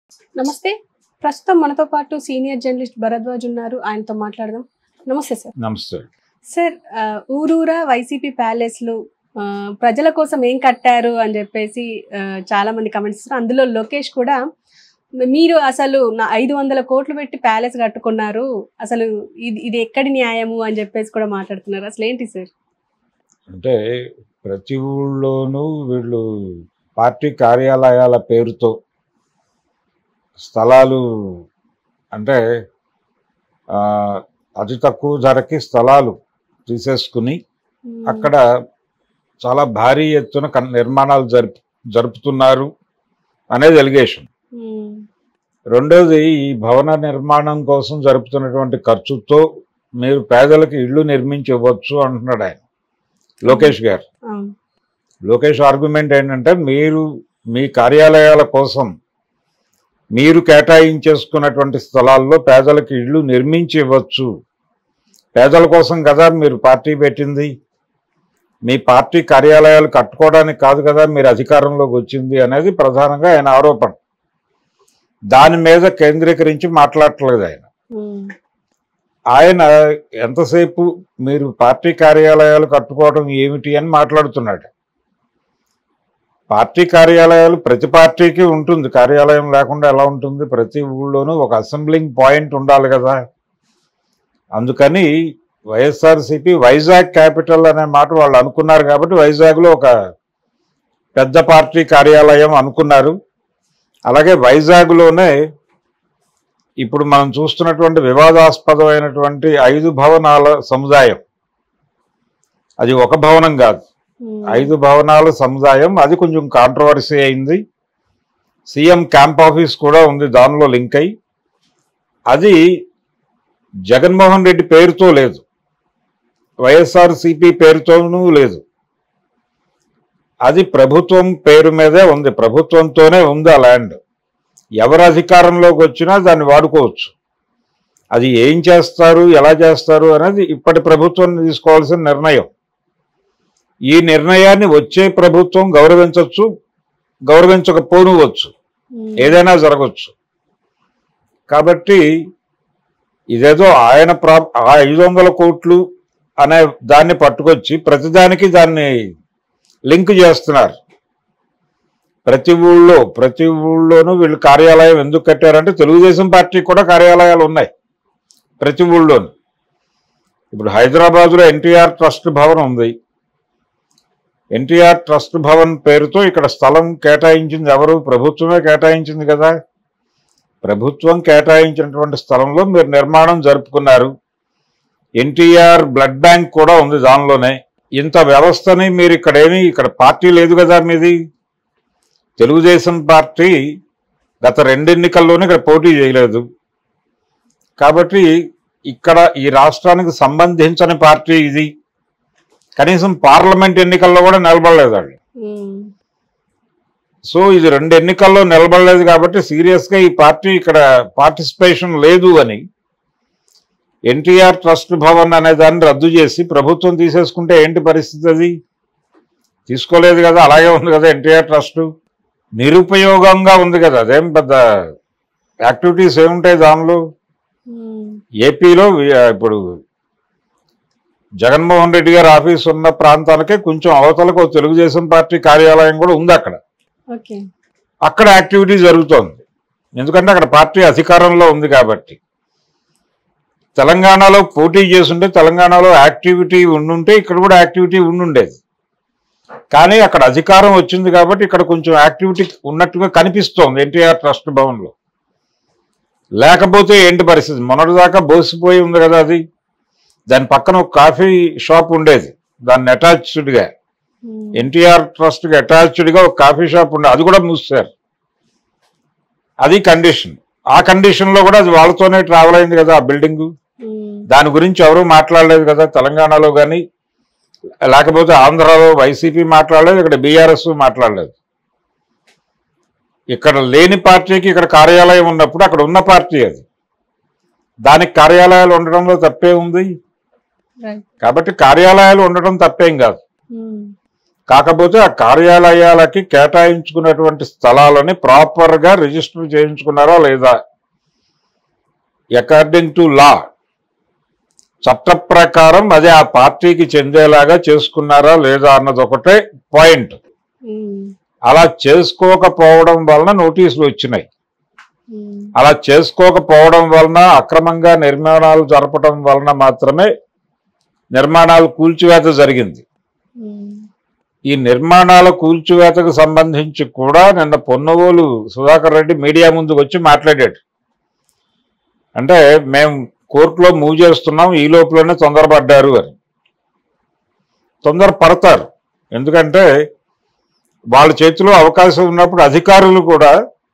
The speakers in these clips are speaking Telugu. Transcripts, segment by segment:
నమస్తే ప్రస్తుతం మనతో పాటు సీనియర్ జర్నలిస్ట్ భరద్వాజ్ ఉన్నారు ఆయనతో మాట్లాడదాం నమస్తే సార్ నమస్తే సార్ ఆ, ఊరూరా వైసీపీ ప్యాలెస్లు ఆ, ప్రజల కోసం ఏం కట్టారు అని చెప్పేసి ఆ, చాలా మంది కమెంట్స్ ఇస్తున్నారు అందులో లోకేష్ కూడా మీరు అసలు నా ఐదు వందల కోట్లు పెట్టి ప్యాలెస్ కట్టుకున్నారు అసలు ఇది ఇది ఎక్కడి న్యాయము అని చెప్పేసి కూడా మాట్లాడుతున్నారు అసలు ఏంటి సార్ అంటే ప్రతి ఊళ్ళోనూ వీళ్ళు పార్టీ కార్యాలయాల పేరుతో స్థలాలు అంటే ఆ, అతి తక్కువ ధరకి స్థలాలు తీసేసుకుని అక్కడ చాలా భారీ ఎత్తున కన్- నిర్మాణాలు జరుపు జరుపుతున్నారు అనేది ఎలిగేషన్ ఉమ్, రెండోది ఈ భవన నిర్మాణం కోసం జరుపుతున్నటువంటి ఖర్చుతో మీరు పేదలకు ఇళ్ళు నిర్మించి ఇవ్వచ్చు అంటున్నాడు ఆయన లోకేష్ గారు అవును. లోకేష్ ఆర్గ్యుమెంట్ ఏంటంటే మీరు మీ కార్యాలయాల కోసం మీరు కేటాయించేసుకున్నటువంటి స్థలాల్లో పేదలకు ఇళ్ళు నిర్మించి ఇవ్వచ్చు పేదల కోసం కదా మీరు పార్టీ పెట్టింది మీ పార్టీ కార్యాలయాలు కట్టుకోవడానికి కాదు కదా మీరు అధికారంలోకి వచ్చింది అనేది ప్రధానంగా ఆయన ఆరోపణ దాని మీద కేంద్రీకరించి మాట్లాడట్లేదు ఆయన ఉమ్, ఆయన ఎంతసేపు మీరు పార్టీ కార్యాలయాలు కట్టుకోవడం ఏమిటి అని మాట్లాడుతున్నాడు పార్టీ కార్యాలయాలు ప్రతి పార్టీకి ఉంటుంది కార్యాలయం లేకుండా ఎలా ఉంటుంది ప్రతి ఊళ్ళోనూ ఒక అసెంబ్లింగ్ పాయింట్ ఉండాలి కదా అందుకని వైఎస్ఆర్సీపీ వైజాగ్ క్యాపిటల్ అనే మాట వాళ్ళు అనుకున్నారు కాబట్టి వైజాగ్లో ఒక పెద్ద పార్టీ కార్యాలయం అనుకున్నారు అలాగే వైజాగ్లోనే ఇప్పుడు మనం చూస్తున్నటువంటి వివాదాస్పదమైనటువంటి ఐదు భవనాల సముదాయం అది ఒక భవనం కాదు ఉమ్, ఐదు భవనాల సముదాయం అది కొంచెం కాంట్రవర్సీ అయింది సీఎం క్యాంప్ ఆఫీస్ కూడా ఉంది దానిలో లింక్ అయి అది జగన్మోహన్ రెడ్డి పేరుతో లేదు వైఎస్ఆర్ సిపి పేరుతోనూ లేదు అది ప్రభుత్వం పేరు మీదే ఉంది ప్రభుత్వంతోనే ఉంది ఆ ల్యాండ్ ఎవరు అధికారంలోకి వచ్చినా దాన్ని వాడుకోవచ్చు అది ఏం చేస్తారు ఎలా చేస్తారు అనేది ఇప్పటి ప్రభుత్వం తీసుకోవాల్సిన నిర్ణయం ఈ నిర్ణయాన్ని వచ్చే ప్రభుత్వం గౌరవించవచ్చు గౌరవించకపోనువచ్చు ఉమ్, ఏదైనా జరగవచ్చు కాబట్టి ఇదేదో ఆయన ప్రా ఆ ఐదు వందల కోట్లు అనే దాన్ని పట్టుకొచ్చి ప్రతిదానికి దాన్ని లింక్ చేస్తున్నారు ప్రతి ఊళ్ళో ప్రతి ఊళ్ళోనూ వీళ్ళు కార్యాలయం ఎందుకు కట్టారంటే తెలుగుదేశం పార్టీ కూడా కార్యాలయాలు ఉన్నాయి ప్రతి ఊళ్ళోనూ ఇప్పుడు హైదరాబాద్లో ఎన్టీఆర్ ట్రస్ట్ భవన్ ఉంది ఎన్టీఆర్ ట్రస్ట్ భవన్ పేరుతో ఇక్కడ స్థలం కేటాయించింది ఎవరు ప్రభుత్వమే కేటాయించింది కదా ప్రభుత్వం కేటాయించినటువంటి స్థలంలో మీరు నిర్మాణం జరుపుకున్నారు ఎన్టీఆర్ బ్లడ్ బ్యాంక్ కూడా ఉంది దానిలోనే ఇంత వ్యవస్థని మీరు ఇక్కడ ఏమీ ఇక్కడ పార్టీ లేదు కదా మీది తెలుగుదేశం పార్టీ గత రెండెన్నికల్లోనే ఇక్కడ పోటీ చేయలేదు కాబట్టి ఇక్కడ ఈ రాష్ట్రానికి సంబంధించని పార్టీ ఇది కనీసం పార్లమెంట్ ఎన్నికల్లో కూడా నిలబడలేదు వాళ్ళు ఉమ్, సో ఇది రెండు ఎన్నికల్లో నిలబడలేదు కాబట్టి సీరియస్గా ఈ పార్టీ ఇక్కడ పార్టిసిపేషన్ లేదు అని ఎన్టీఆర్ ట్రస్ట్ భవన్ అనే దాన్ని రద్దు చేసి ప్రభుత్వం తీసేసుకుంటే ఏంటి పరిస్థితి అది తీసుకోలేదు కదా అలాగే ఉంది కదా ఎన్టీఆర్ ట్రస్ట్ నిరుపయోగంగా ఉంది కదా అదేం పెద్ద యాక్టివిటీస్ ఏముంటాయి దానిలో ఉమ్, ఏపీలో వి- ఇప్పుడు జగన్మోహన్ రెడ్డి గారి ఆఫీస్ ఉన్న ప్రాంతానికే కొంచెం అవతలకు ఒక తెలుగుదేశం పార్టీ కార్యాలయం కూడా ఉంది అక్కడ ఓకే అక్కడ యాక్టివిటీ జరుగుతోంది ఎందుకంటే అక్కడ పార్టీ అధికారంలో ఉంది కాబట్టి తెలంగాణలో పోటీ చేసుంటే తెలంగాణలో యాక్టివిటీ ఉండుంటే ఇక్కడ కూడా యాక్టివిటీ ఉండుండేది కానీ అక్కడ అధికారం వచ్చింది కాబట్టి ఇక్కడ కొంచెం యాక్టివిటీ ఉన్నట్టుగా కనిపిస్తోంది ఎన్టీఆర్ ట్రస్ట్ భవన్లో లేకపోతే ఏంటి పరిస్థితి మొన్నటిదాకా బోసిపోయి ఉంది కదా అది దాని పక్కన ఒక కాఫీ షాప్ ఉండేది దాన్ని అటాచ్డ్గా ఉమ్, ఎన్టీఆర్ ట్రస్ట్ కి అటాచ్డ్ గా ఒక కాఫీ షాప్ ఉండే అది కూడా మూసారు అది కండిషన్ ఆ కండిషన్ లో కూడా అది వాళ్ళతోనే ట్రావెల్ అయింది కదా ఆ బిల్డింగ్ ఉమ్, దాని గురించి ఎవరు మాట్లాడలేదు కదా తెలంగాణలో కానీ లేకపోతే ఆంధ్రాలో వైసీపీ మాట్లాడలేదు ఇక్కడ బీఆర్ఎస్ మాట్లాడలేదు ఇక్కడ లేని పార్టీకి ఇక్కడ కార్యాలయం ఉన్నప్పుడు అక్కడ ఉన్న పార్టీ అది దానికి కార్యాలయాలు ఉండడంలో తప్పే ఉంది రైట్ కాబట్టి కార్యాలయాలు ఉండడం తప్పేం కాదు ఉమ్, కాకపోతే ఆ కార్యాలయాలకి కేటాయించుకున్నటువంటి స్థలాలని ప్రాపర్ గా రిజిస్టర్ చేయించుకున్నారా లేదా అకార్డింగ్ టు లా చట్ట ప్రకారం అది ఆ పార్టీకి చెందేలాగా చేసుకున్నారా లేదా అన్నది ఒకటే పాయింట్ ఉమ్, అలా చేసుకోకపోవడం వలన నోటీసులు వచ్చినాయి ఉమ్, అలా చేసుకోకపోవడం వలన అక్రమంగా నిర్మాణాలు జరపడం వలన మాత్రమే నిర్మాణాలు కూల్చివేత జరిగింది ఉమ్, ఈ నిర్మాణాల కూల్చివేతకు సంబంధించి కూడా నిన్న పొన్నవోలు సుధాకర్ రెడ్డి మీడియా ముందుకు వచ్చి మాట్లాడాడు అంటే మేము కోర్టులో మూవ్ చేస్తున్నాం ఈ లోపలనే తొందరపడ్డారు అని తొందర పడతారు ఎందుకంటే వాళ్ళ చేతిలో అవకాశం ఉన్నప్పుడు అధికారులు కూడా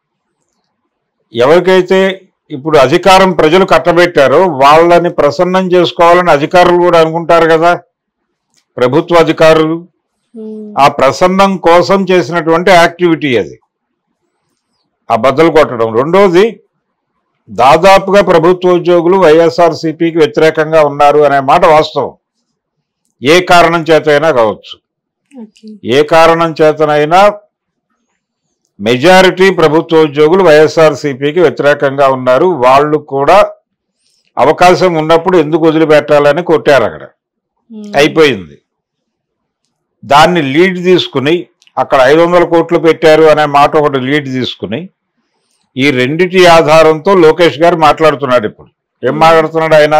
ఎవరికైతే ఇప్పుడు అధికారం ప్రజలు కట్టబెట్టారో వాళ్ళని ప్రసన్నం చేసుకోవాలని అధికారులు కూడా అనుకుంటారు కదా ప్రభుత్వ అధికారులు ఉమ్, ఆ ప్రసన్నం కోసం చేసినటువంటి యాక్టివిటీ అది ఆ బద్దలు కొట్టడం రెండోది దాదాపుగా ప్రభుత్వ ఉద్యోగులు వైఎస్ఆర్సీపీకి వ్యతిరేకంగా ఉన్నారు అనే మాట వాస్తవం ఏ కారణం చేతైనా కావచ్చు ఓకే ఏ కారణం చేతనైనా మెజారిటీ ప్రభుత్వ ఉద్యోగులు వైఎస్ఆర్సీపీకి వ్యతిరేకంగా ఉన్నారు వాళ్ళు కూడా అవకాశం ఉన్నప్పుడు ఎందుకు వదిలిపెట్టాలని కొట్టారు అక్కడ ఉమ్, అయిపోయింది దాన్ని లీడ్ తీసుకుని అక్కడ ఐదు వందల కోట్లు పెట్టారు అనే మాట ఒకటి లీడ్ తీసుకుని ఈ రెండిటి ఆధారంతో లోకేష్ గారు మాట్లాడుతున్నాడు ఇప్పుడు ఏం మాట్లాడుతున్నాడు ఆయన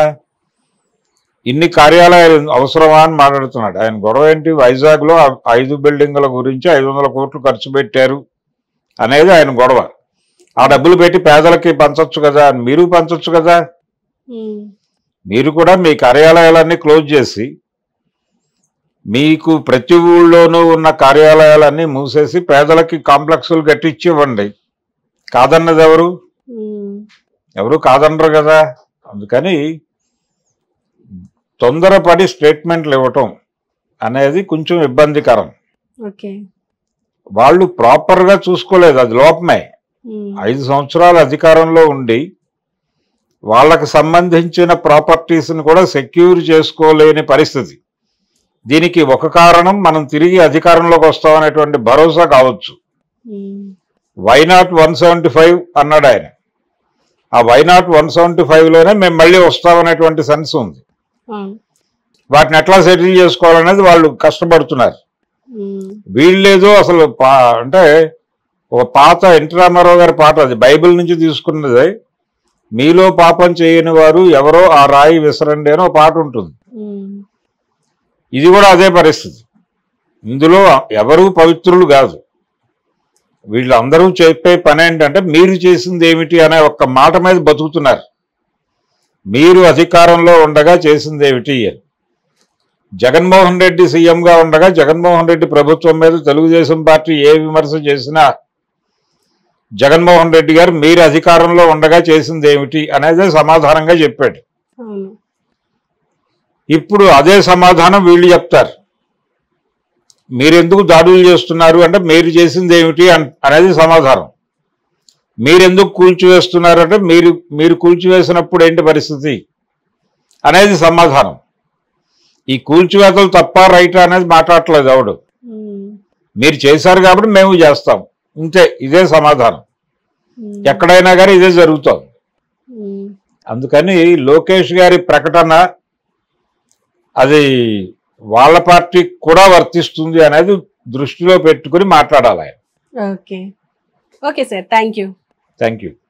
ఇన్ని కార్యాలయాలు అవసరమా అని మాట్లాడుతున్నాడు ఆయన గొడవ ఏంటి వైజాగ్ లో ఐదు బిల్డింగుల గురించి ఐదు వందల కోట్లు ఖర్చు పెట్టారు అనేది ఆయన గొడవ ఆ డబ్బులు పెట్టి పేదలకి పంచొచ్చు కదా అని మీరు పంచొచ్చు కదా ఉమ్, మీరు కూడా మీ కార్యాలయాలన్నీ క్లోజ్ చేసి మీకు ప్రతి ఊళ్ళోనూ ఉన్న కార్యాలయాలన్నీ మూసేసి పేదలకి కాంప్లెక్సులు కట్టించి ఇవ్వండి కాదన్నది ఎవరు ఉమ్, ఎవరు కాదనరు కదా అందుకని తొందరపడి స్టేట్మెంట్లు ఇవ్వటం అనేది కొంచెం ఇబ్బందికరం ఓకే వాళ్ళు ప్రాపర్గా చూసుకోలేదు అది లోపమే ఉమ్, ఐదు సంవత్సరాలు అధికారంలో ఉండి వాళ్ళకి సంబంధించిన ప్రాపర్టీస్ని కూడా సెక్యూర్ చేసుకోలేని పరిస్థితి దీనికి ఒక కారణం మనం తిరిగి అధికారంలోకి వస్తామనేటువంటి భరోసా కావచ్చు ఉమ్, why not one seventy five అన్నాడు ఆయన ఆ వై నాట్ వన్ సెవెంటీ ఫైవ్లోనే మేము మళ్ళీ వస్తామనేటువంటి సెన్స్ ఉంది అవును వాటిని ఎట్లా సెటిల్ చేసుకోవాలనేది వాళ్ళు కష్టపడుతున్నారు ఉమ్, వీళ్ళేదో అసలు పా అంటే ఒక పాత ఎన్టీ రామారావు గారి పాట అది బైబిల్ నుంచి తీసుకున్నది మీలో పాపం చేయని వారు ఎవరో ఆ రాయి విసరండి అని ఒక పాట ఉంటుంది ఉమ్, ఇది కూడా అదే పరిస్థితి ఇందులో ఎవరు పవిత్రులు కాదు వీళ్ళందరూ చెప్పే పని ఏంటంటే మీరు చేసింది ఏమిటి అనే ఒక్క మాట మీద బతుకుతున్నారు మీరు అధికారంలో ఉండగా చేసింది ఏమిటి అని జగన్మోహన్ రెడ్డి సీఎంగా ఉండగా జగన్మోహన్ రెడ్డి ప్రభుత్వం మీద తెలుగుదేశం పార్టీ ఏ విమర్శ చేసినా జగన్మోహన్ రెడ్డి గారు మీరు అధికారంలో ఉండగా చేసింది ఏమిటి అనేది సమాధానంగా చెప్పాడు అవును ఇప్పుడు అదే సమాధానం వీళ్ళు చెప్తారు మీరెందుకు దాడులు చేస్తున్నారు అంటే మీరు చేసింది ఏమిటి అన్- అనేది సమాధానం మీరెందుకు కూల్చివేస్తున్నారు అంటే మీరు మీరు కూల్చివేసినప్పుడు ఏంటి పరిస్థితి అనేది సమాధానం ఈ కూల్చివేతలు తప్ప రైట్ అనేది మాట్లాడట్లేదు ఎవడు ఉమ్, మీరు చేశారు కాబట్టి మేము చేస్తాం ఇంతే ఇదే సమాధానం ఉమ్, ఎక్కడైనా కానీ ఇదే జరుగుతుంది ఉమ్, అందుకని లోకేష్ గారి ప్రకటన అది వాళ్ళ పార్టీకి కూడా వర్తిస్తుంది అనేది దృష్టిలో పెట్టుకుని మాట్లాడాలి ఆయన okay okay sir thank you thank you